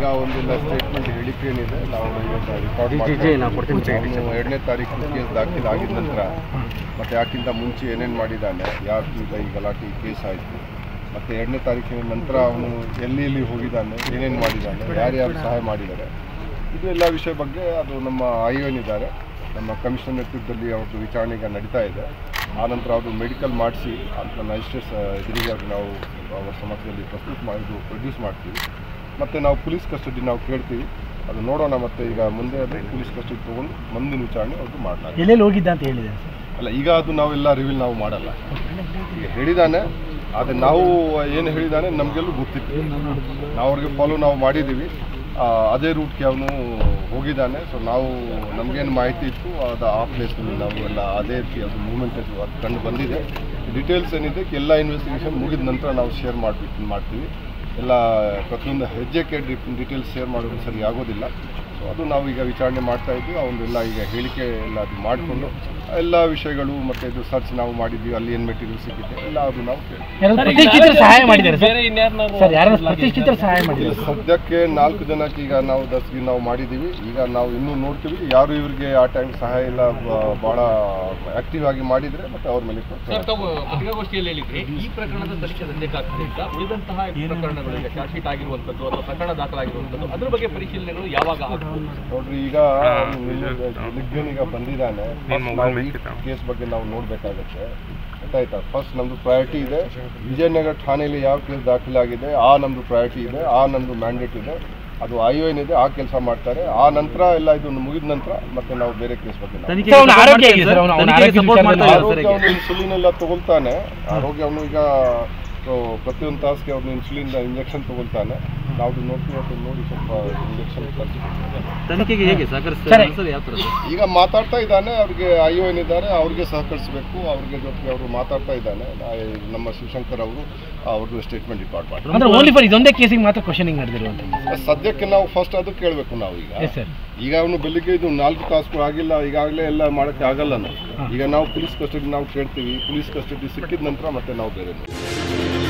ಈಗ ಒಂದಿಲ್ಲ ಸ್ಟೇಟ್ಮೆಂಟ್ ಹೇಳಿಕೆ ಏನಿದೆ ನಾವು ಇವತ್ತು ರೆಕಾರ್ಡ್ ಮಾಡ್ತೀವಿ ಅವನು ಎರಡನೇ ತಾರೀಕು ಕೇಸ್ ದಾಖಲಾಗಿದ ನಂತರ ಮತ್ತು ಯಾಕಿಂತ ಮುಂಚೆ ಏನೇನು ಮಾಡಿದ್ದಾನೆ ಯಾಕೆ ಈಗ ಈ ಗಲಾಟೆ ಕೇಸ್ ಆಯಿತು ಮತ್ತು ಎರಡನೇ ತಾರೀಕಿನ ನಂತರ ಅವನು ಎಲ್ಲಿ ಎಲ್ಲಿ ಹೋಗಿದ್ದಾನೆ ಏನೇನು ಮಾಡಿದ್ದಾನೆ ಯಾರ್ಯಾರು ಸಹಾಯ ಮಾಡಿದ್ದಾರೆ ಇದು ಎಲ್ಲ ವಿಷಯ ಬಗ್ಗೆ ಅದು ನಮ್ಮ ಐ ಇದ್ದಾರೆ ನಮ್ಮ ಕಮಿಷನರ್ ನೇತೃತ್ವದಲ್ಲಿ ಅವ್ರದ್ದು ವಿಚಾರಣೆ ಈಗ ನಡೀತಾ ಇದೆ ಆನಂತರ ಅದು ಮೆಡಿಕಲ್ ಮಾಡಿಸಿ ಅಂತ ಮ್ಯಾಜಿಸ್ಟ್ರೇಟ್ಸ್ ಎದುರಿಗೆ ಅವ್ರಿಗೆ ನಾವು ಅವರ ಸಮಕ್ಷದಲ್ಲಿ ಪ್ರಸ್ತುತ ಮಾಡಿದ್ದು ಪ್ರೊಡ್ಯೂಸ್ ಮಾಡ್ತೀವಿ ಮತ್ತು ನಾವು ಪೊಲೀಸ್ ಕಸ್ಟಡಿ ನಾವು ಕೇಳ್ತೀವಿ ಅದು ನೋಡೋಣ ಮತ್ತೆ ಈಗ ಮುಂದೆ ಅದು ಪೊಲೀಸ್ ಕಸ್ಟಡಿ ತೊಗೊಂಡು ಮುಂದಿನ ವಿಚಾರಣೆ ಅವ್ರಿಗೆ ಮಾಡಲಾಗಿದೆ ಎಲ್ಲೆಲ್ಲಿ ಹೋಗಿದ್ದ ಅಂತ ಹೇಳಿದೆ ಅಲ್ಲ ಈಗ ಅದು ನಾವೆಲ್ಲ ರಿವೀಲ್ ನಾವು ಮಾಡಲ್ಲ ಈಗ ಹೇಳಿದ್ದಾನೆ ಆದರೆ ನಾವು ಏನು ಹೇಳಿದ್ದಾನೆ ನಮಗೆಲ್ಲೂ ಗೊತ್ತಿತ್ತು ನಾವು ಅವ್ರಿಗೆ ಫಾಲೋ ನಾವು ಮಾಡಿದ್ದೀವಿ ಆ, ಅದೇ ರೂಟ್ಗೆ ಅವನು ಹೋಗಿದ್ದಾನೆ ಸೊ ನಾವು ನಮಗೇನು ಮಾಹಿತಿ ಇತ್ತು ಅದು ಆ ಪ್ಲೇಸ್ನಲ್ಲಿ ನಾವು ಎಲ್ಲ ಅದೇ ರೀತಿ ಅದು ಮೂವ್ಮೆಂಟ್ ಅದು ಅದು ಕಂಡು ಬಂದಿದೆ ಡೀಟೇಲ್ಸ್ ಏನಿದೆ ಎಲ್ಲ ಇನ್ವೆಸ್ಟಿಗೇಷನ್ ಮುಗಿದ ನಂತರ ನಾವು ಶೇರ್ ಮಾಡ್ಬಿಟ್ಟು ಮಾಡ್ತೀವಿ ಎಲ್ಲ ಪ್ರತಿಯೊಂದು ಹೆಜ್ಜೆಗೆ ಡೀಟೇಲ್ಸ್ ಶೇರ್ ಮಾಡೋದು ಸರಿ ಆಗೋದಿಲ್ಲ ಸೊ ಅದು ನಾವು ಈಗ ವಿಚಾರಣೆ ಮಾಡ್ತಾ ಇದ್ವಿ ಅವನ್ನೆಲ್ಲ ಈಗ ಹೇಳಿಕೆ ಎಲ್ಲ ಅದು ಮಾಡಿಕೊಂಡು ಎಲ್ಲ ವಿಷಯಗಳು ಮತ್ತು ಇದು ಸರ್ಚ್ ನಾವು ಮಾಡಿದ್ವಿ ಅಲ್ಲಿ ಏನು ಮೆಟೀರಿಯಲ್ ಸಿಕ್ಕಿದೆ ಎಲ್ಲ ಅದು ನಾವು ಕೇಳಿ ಯಾರಾದ್ರೂ ಪ್ರತಿಷ್ಠಿತರು ಸಹಾಯ ಮಾಡಿದ್ದಾರೆ ಸರ್ ಸರ್ ಯಾರು ಪ್ರತಿಷ್ಠಿತರು ಸಹಾಯ ಮಾಡಿದ್ದಾರೆ ಸದ್ಯಕ್ಕೆ ನಾಲ್ಕು ಜನಕ್ಕೆ ಈಗ ನಾವು ದಸ್ಗಿ ನಾವು ಮಾಡಿದ್ದೀವಿ ಈಗ ನಾವು ಇನ್ನೂ ನೋಡ್ತೀವಿ ಯಾರು ಇವರಿಗೆ ಆ ಟೈಮ್ ಸಹಾಯ ಇಲ್ಲ ಬ- ಭಾಳ ಆಕ್ಟಿವ್ ಆಗಿ ಮಾಡಿದರೆ ಮತ್ತೆ ಅವ್ರ ಮೇಲೆ ಕ್ರಮ ಸರ್ ತಾವು ಪತ್ರಿಕಾಗೋಷ್ಠಿಯಲ್ಲಿ ಹೇಳಿದ್ರೆ ಈ ಪ್ರಕರಣದ ತನಿಖೆ ಸದ್ಯಕ್ಕಾಗ್ತದೆ ಅಂತ ಉಳಿದಂತಹ ಉಳಿದಂತಹ ಈಗ ಚಾರ್ಜ್ ಶೀಟ್ ಆಗಿರುವಂಥದ್ದು ಅಥವಾ ಪ್ರಕರಣ ದಾಖಲಾಗಿರುವಂಥದ್ದು ಅದ್ರ ಬಗ್ಗೆ ಪರಿಶೀಲನೆಗಳು ಯಾವಾಗ ಆಗ್ಬೋದು ನೋಡ್ರಿ ಈಗ ಲಿಗ್ಗನ್ ಈಗ ಬಂದಿದ್ದಾನೆ ನಾವು ಈ ಕೇಸ್ ಬಗ್ಗೆ ನಾವು ನೋಡಬೇಕಾಗತ್ತೆ ಗೊತ್ತಾಯ್ತಾ ಫಸ್ಟ್ ನಮ್ದು ಪ್ರಯಾರಿಟಿ ಇದೆ ವಿಜಯನಗರ ಠಾಣೆಯಲ್ಲಿ ಯಾವ ಕೇಸ್ ದಾಖಲಾಗಿದೆ ಆ ನಮ್ದು ಪ್ರಯಾರಿಟಿ ಇದೆ ಆ ನಮ್ದು ಮ್ಯಾಂಡೇಟ್ ಇದೆ ಅದು ಐ ಏನಿದೆ ಆ ಕೆಲಸ ಮಾಡ್ತಾರೆ ಆ ನಂತರ ಎಲ್ಲ ಇದು ಮುಗಿದ ನಂತರ ಮತ್ತೆ ನಾವು ಬೇರೆ ಕೇಸ್ ಬಗ್ಗೆ ನಾವು ಸರ್, ಅವ್ನ ಆರೋಗ್ಯ ಹೇಗಿದೆ ಸರ್ ಅವ್ನ- ಅವ್ನ ಆರೋಗ್ಯ ವಿಚಾರದಲ್ಲಿ ಆರೋಗ್ಯ ಅವನು ಇನ್ಸುಲಿನ್ ಎಲ್ಲ ತಗೊಳ್ತಾನೆ ಆರೋಗ್ಯ ಅವನು ಈಗ ಸೊ ಪ್ರತಿಯೊಂದು ತಾಸಿಗೆ ಅವನು ಇನ್ಸುಲಿನ್ ಇಂಜೆಕ್ಷನ್ ತಗೊಳ್ತಾನೆ ನಾವು ಅದು ನೋಡ್ತೀವಿ ಅದನ್ನ ನೋಡಿ ಸ್ವಲ್ಪ ಇಂಜೆಕ್ಷನ್ ತನಿಖೆಗೆ ಹೇಗೆ ಸರಿ. ಸಹಕರಿಸ್ತಾರೆ ಸರ್ ಯಾವ ಥರ ಈಗ ಮಾತಾಡ್ತಾ ಇದ್ದಾನೆ ಅವ್ರಿಗೆ ಐ ಒ ಏನಿದ್ದಾರೆ ಅವ್ರಿಗೆ ಸಹಕರಿಸಬೇಕು ಅವ್ರಿಗೆ ಜೊತೆಗೆ ಅವರು ಮಾತಾಡ್ತಾ ಇದ್ದಾನೆ ನಾ- ನಮ್ಮ ಶಿವಶಂಕರ್ ಅವರು ಅವ್ರದ್ದು ಸ್ಟೇಟ್ಮೆಂಟ್ ರಿಕಾರ್ಡ್ ಮಾಡ್ತಾರೆ ಅಂದ್ರೆ ಓನ್ಲಿ ಫಾರ್ ಇದೊಂದೇ ಕೇಸಿಗೆ ಮಾತ್ರ ಕ್ವಶನಿಂಗ್ ನಡೆದಿರುವಂಥದ್ದು ಸದ್ಯಕ್ಕೆ ನಾವು ಫಸ್ಟ್ ಅದು ಕೇಳಬೇಕು ನಾವು ಈಗ ಎಸ್ ಸರ್ ಈಗ ಅವನು ಬೆಳಿಗ್ಗೆ ಇದು ನಾಲ್ಕು ತಾಸುಗಳು ಆಗಿಲ್ಲ ಈಗಾಗಲೇ ಎಲ್ಲ ಮಾಡೋಕ್ಕೆ ಆಗಲ್ಲ ನಾವು ಈಗ ನಾವು ಪೊಲೀಸ್ ಕಸ್ಟಡಿ ನಾವು ಕೇಳ್ತೀವಿ ಪೊಲೀಸ್ ಕಸ್ಟಡಿ ಸಿಕ್ಕಿದ ನಂತರ ಮತ್ತೆ ನಾವು ಬೇರೆ ನೋಡ್ತೀವಿ.